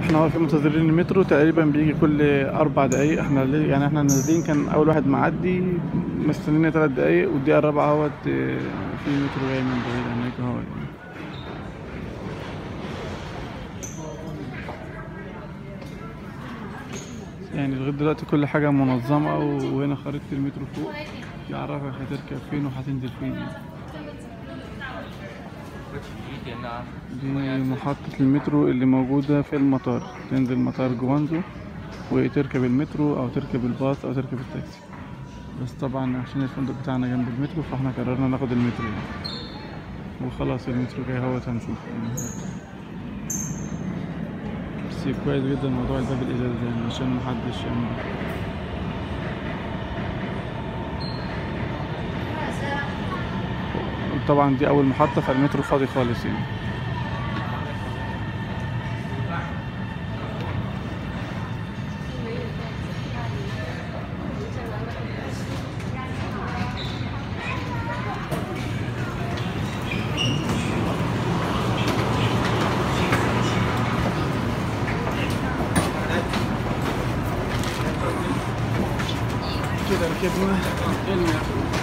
احنا واقفين منتظرين المترو تقريبا بيجي كل اربع دقايق احنا ليه- يعني احنا نازلين كان اول واحد معدي مستنينا ثلاث دقايق والدقيقه الرابعه اهوت اه، في مترو جاي من بعيد هناك اهوت يعني لغايه دلوقتي كل حاجه منظمه وهنا خريطه المترو فوق يعرفك هتركب فين وهتنزل فين يعني. 几点的？ دي محطة المترو اللي موجودة في المطار تنزل مطار جوانزو وتركب المترو أو تركب الباص أو تركب التاكسي بس طبعا عشان الفندق بتاعنا جنب المترو فاحنا قررنا ناخد المترو يعني وخلاص المترو جاي اهوت هنشوف يعني بس كويس جدا موضوع الباب الإزاز ده يعني عشان محدش يعني طبعا دي أول محطة فالمترو فاضي خالص يعني كده ركبنا المترو